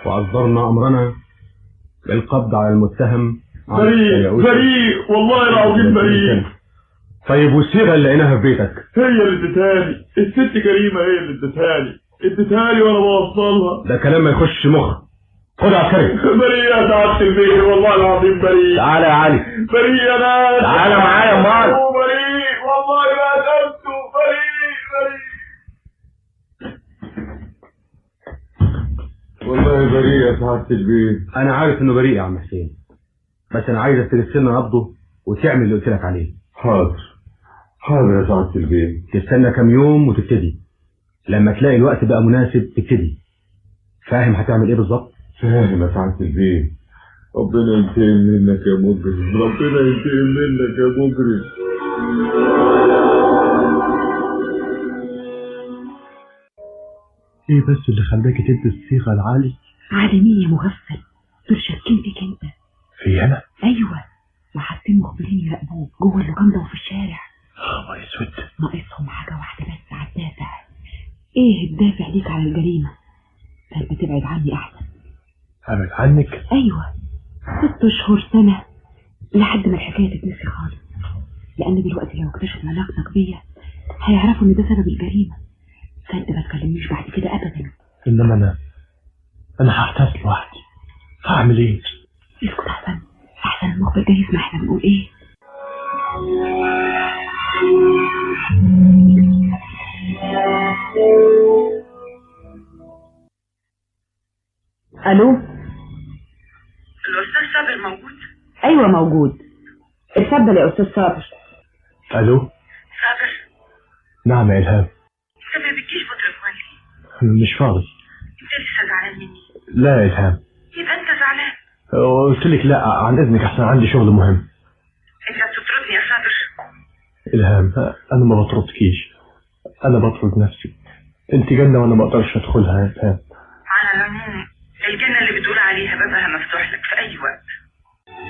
وأصدرنا أمرنا بالقبض على المتهم بريء بريء والله العظيم بريء طيب والصيغة اللي لقيناها في بيتك هي اللي اديتهالي الست كريمة هي اللي اديتهالي اديتهالي وانا بوصلها ده كلام ما يخش مخ خد يا عسكري بريء يا سعادة البيت والله العظيم بريء تعالى يا علي بريء يا ناس تعالى معايا يا مال بريء والله ما قدمته بريء بريء والله بريء يا سعادة البيت أنا عارف إنه بريء يا عم حسين بس أنا عايزك ترسل لنا نبضه وتعمل اللي قلت لك عليه حاضر حاضر يا سعادة البيت تستنى كام يوم وتبتدي لما تلاقي الوقت بقى مناسب تبتدي فاهم هتعمل ايه بالظبط فاهم يا سعادة البيت ربنا ينتقم منك يا مجرم ربنا ينتقم منك يا مجرم ايه بس اللي خلاكي تدي الصيغه العالي علي مين يا مغفل دول شاكين فيك انت في انا ايوه وحاطين مخبرين يراقبوك جوه اللوكاندا وفي الشارع خبر اسود ناقصهم حاجه واحده بس على الدافع ايه الدافع ليك على الجريمه فانت تبعد عني احسن ابعد عنك ايوه ست اشهر سنه لحد ما الحكايه تتنسي خالص لان دلوقتي لو اكتشفوا علاقتك بيا هيعرفوا ان ده سبب الجريمه فانت ما تكلمنيش بعد كده ابدا انما انا انا هحتاس لوحدي هعمل ايه اسكت احسن احسن المخبر ده يسمع احنا بنقول ايه الو الأستاذ صابر موجود؟ ايوه موجود اتفضل يا استاذ صابر الو صابر نعم يا الهام أنت ما بتجيش بتليفون ليه؟ مش فاضي أنت لسه زعلان مني لا يا الهام يبقى أنت زعلان قلت لك لا عن اذنك احسن عندي شغل مهم أنت بتطردني يا صابر الهام انا ما بطردكيش انا بطرد نفسي انت جنه وانا ما اقدرش ادخلها يا الهام على العموم